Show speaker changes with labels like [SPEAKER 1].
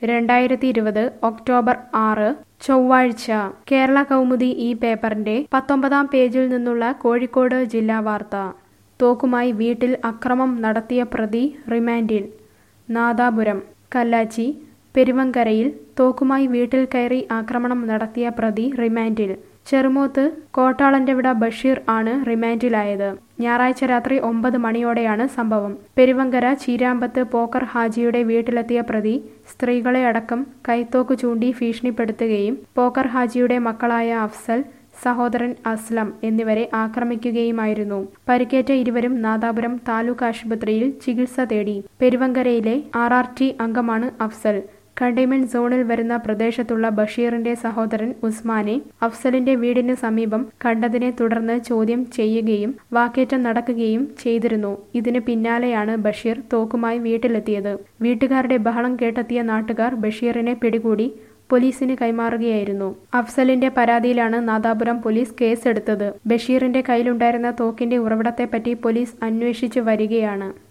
[SPEAKER 1] രണ്ടായിരത്തി ഇരുപത് ഒക്ടോബർ ആറ് ചൊവ്വാഴ്ച കേരള കൗമുദി ഈ പേപ്പറിന്റെ പത്തൊമ്പതാം പേജിൽ നിന്നുള്ള കോഴിക്കോട് ജില്ലാ വാർത്ത തോക്കുമായി വീട്ടിൽ അക്രമം നടത്തിയ പ്രതി റിമാൻഡിൽ നാദാപുരം കല്ലാച്ചി പെരുവങ്കരയിൽ തോക്കുമായി വീട്ടിൽ കയറി ആക്രമണം നടത്തിയ പ്രതി റിമാൻഡിൽ ചെറുമൂത്ത് കോട്ടാളന്റെവിട ബഷീർ ആണ് റിമാൻഡിലായത് ഞായറാഴ്ച രാത്രി ഒമ്പത് മണിയോടെയാണ് സംഭവം പെരുവങ്കര ചീരാമ്പത്ത് പോക്കർ ഹാജിയുടെ വീട്ടിലെത്തിയ പ്രതി സ്ത്രീകളെ അടക്കം കൈത്തോക്ക് ചൂണ്ടി ഭീഷണിപ്പെടുത്തുകയും പോക്കർ ഹാജിയുടെ മക്കളായ അഫ്സൽ സഹോദരൻ അസ്ലം എന്നിവരെ ആക്രമിക്കുകയുമായിരുന്നു പരിക്കേറ്റ ഇരുവരും നാദാപുരം താലൂക്ക് ആശുപത്രിയിൽ ചികിത്സ തേടി പെരുവങ്കരയിലെ ആർ ആർ ടി അംഗമാണ് അഫ്സൽ കണ്ടെയ്ൻമെന്റ് സോണിൽ വരുന്ന പ്രദേശത്തുള്ള ബഷീറിന്റെ സഹോദരൻ ഉസ്മാനെ അഫ്സലിന്റെ വീടിന് സമീപം കണ്ടതിനെ തുടർന്ന് ചോദ്യം ചെയ്യുകയും വാക്കേറ്റം നടക്കുകയും ചെയ്തിരുന്നു ഇതിന് പിന്നാലെയാണ് ബഷീർ തോക്കുമായി വീട്ടിലെത്തിയത് വീട്ടുകാരുടെ ബഹളം കേട്ടെത്തിയ നാട്ടുകാർ ബഷീറിനെ പിടികൂടി പോലീസിന് കൈമാറുകയായിരുന്നു അഫ്സലിന്റെ പരാതിയിലാണ് നാദാപുരം പോലീസ് കേസെടുത്തത് ബഷീറിന്റെ കയ്യിലുണ്ടായിരുന്ന തോക്കിന്റെ ഉറവിടത്തെപ്പറ്റി പോലീസ് അന്വേഷിച്ചു വരികയാണ്